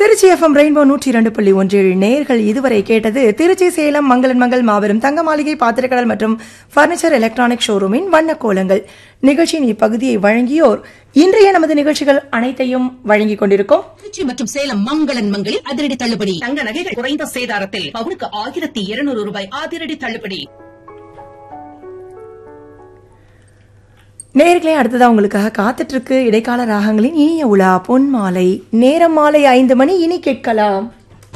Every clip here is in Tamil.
திருச்சி எஃப்எம் ரெயின்போ நூற்றி இரண்டு புள்ளி ஒன்றில் நேர்கள் இதுவரை கேட்டது திருச்சி சேலம் மங்களன் மங்கள் மாபெரும் தங்க மாளிகை பாத்திரக்கடல் மற்றும் பர்னிச்சர் எலக்ட்ரானிக் ஷோரூமின் வண்ண கோலங்கள் நிகழ்ச்சியின் இப்பகுதியை வழங்கியோர் இன்றைய நமது நிகழ்ச்சிகள் அனைத்தையும் வழங்கிக் கொண்டிருக்கும் திருச்சி மற்றும் சேலம் மங்களன் மங்களில் அதிரடி தள்ளுபடி தங்க நகைகள் குறைந்த சேதாரத்தில் பவுனுக்கு ஆயிரத்தி இருநூறு ரூபாய் அதிரடி தள்ளுபடி நேர்களே அடுத்ததா உங்களுக்காக காத்துட்டு இருக்கு இடைக்கால ராகங்களின் இனிய உலா பொன் மாலை நேரம் மாலை ஐந்து மணி இனி கேட்கலாம்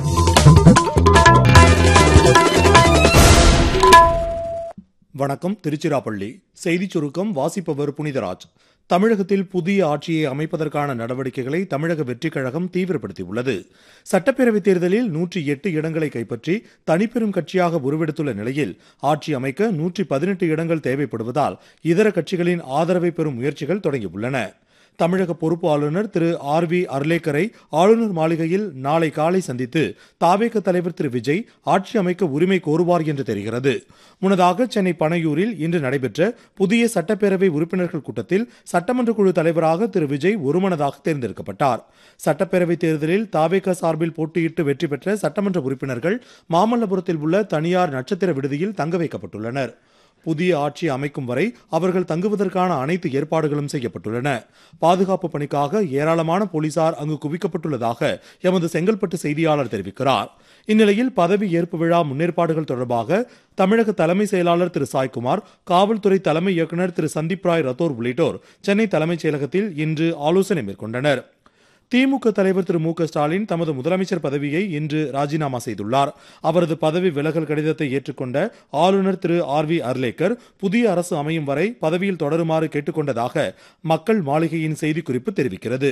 வணக்கம் திருச்சிராப்பள்ளி செய்திச் சுருக்கம் வாசிப்பவர் புனிதராஜ் தமிழகத்தில் புதிய ஆட்சியை அமைப்பதற்கான நடவடிக்கைகளை தமிழக வெற்றிக் கழகம் தீவிரப்படுத்தியுள்ளது சட்டப்பேரவைத் தேர்தலில் நூற்றி எட்டு இடங்களை கைப்பற்றி தனிப்பெரும் கட்சியாக உருவெடுத்துள்ள நிலையில் ஆட்சி அமைக்க நூற்றி பதினெட்டு இடங்கள் தேவைப்படுவதால் இதர கட்சிகளின் ஆதரவை பெறும் முயற்சிகள் தொடங்கியுள்ளன தமிழக பொறுப்பு ஆளுநர் திரு ஆர் வி அர்லேக்கரை ஆளுநர் மாளிகையில் நாளை காலை சந்தித்து தாவேக தலைவர் திரு விஜய் ஆட்சி அமைக்க உரிமை கோருவார் என்று தெரிகிறது முன்னதாக சென்னை பனையூரில் இன்று நடைபெற்ற புதிய சட்டப்பேரவை உறுப்பினர்கள் கூட்டத்தில் சட்டமன்ற குழு தலைவராக திரு விஜய் ஒருமனதாக தேர்ந்தெடுக்கப்பட்டார் சட்டப்பேரவை தேர்தலில் தாவேக சார்பில் போட்டியிட்டு வெற்றி பெற்ற சட்டமன்ற உறுப்பினர்கள் மாமல்லபுரத்தில் உள்ள தனியார் நட்சத்திர விடுதியில் தங்க வைக்கப்பட்டுள்ளனர் புதிய ஆட்சி அமைக்கும் வரை அவர்கள் தங்குவதற்கான அனைத்து ஏற்பாடுகளும் செய்யப்பட்டுள்ளன பாதுகாப்பு பணிக்காக ஏராளமான போலீசார் அங்கு குவிக்கப்பட்டுள்ளதாக எமது செங்கல்பட்டு செய்தியாளர் தெரிவிக்கிறார் இந்நிலையில் பதவி ஏற்பு விழா முன்னேற்பாடுகள் தொடர்பாக தமிழக தலைமை செயலாளர் திரு சாய்குமார் காவல்துறை தலைமை இயக்குநர் திரு சந்தீப் ராய் ரத்தோர் உள்ளிட்டோர் சென்னை தலைமைச் செயலகத்தில் இன்று ஆலோசனை மேற்கொண்டனர் திமுக தலைவர் திரு மு க ஸ்டாலின் தமது முதலமைச்சர் பதவியை இன்று ராஜினாமா செய்துள்ளார் அவரது பதவி விலகல் கடிதத்தை ஏற்றுக்கொண்ட ஆளுநர் திரு ஆர் வி அர்லேக்கர் புதிய அரசு அமையும் வரை பதவியில் தொடருமாறு கேட்டுக்கொண்டதாக மக்கள் மாளிகையின் செய்திக்குறிப்பு தெரிவிக்கிறது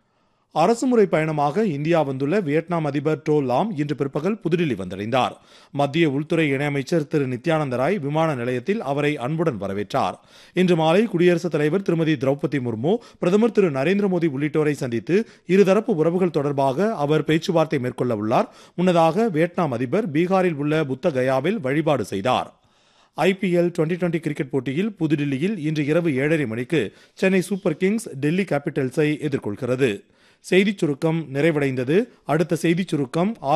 அரசுமுறை பயணமாக இந்தியா வந்துள்ள வியட்நாம் அதிபர் டோ லாம் இன்று பிற்பகல் புதுடில்லி வந்தடைந்தார் மத்திய உள்துறை இணையமைச்சர் திரு நித்யானந்த ராய் விமான நிலையத்தில் அவரை அன்புடன் வரவேற்றார் இன்று மாலை குடியரசுத் தலைவர் திருமதி திரௌபதி முர்மு பிரதமர் திரு நரேந்திர மோடி உள்ளிட்டோரை சந்தித்து இருதரப்பு உறவுகள் தொடர்பாக அவர் பேச்சுவார்த்தை மேற்கொள்ள உள்ளார் முன்னதாக வியட்நாம் அதிபர் பீகாரில் உள்ள புத்த கயாவில் வழிபாடு செய்தார் ஐபிஎல் டுவெண்டி டுவெண்டி கிரிக்கெட் போட்டியில் புதுடில்லியில் இன்று இரவு ஏழரை மணிக்கு சென்னை சூப்பர் கிங்ஸ் டெல்லி கேபிட்டல்ஸை எதிர்கொள்கிறது செய்திச் சுருக்கம் நிறைவடைந்தது அடுத்த செய்திச் சுருக்கம்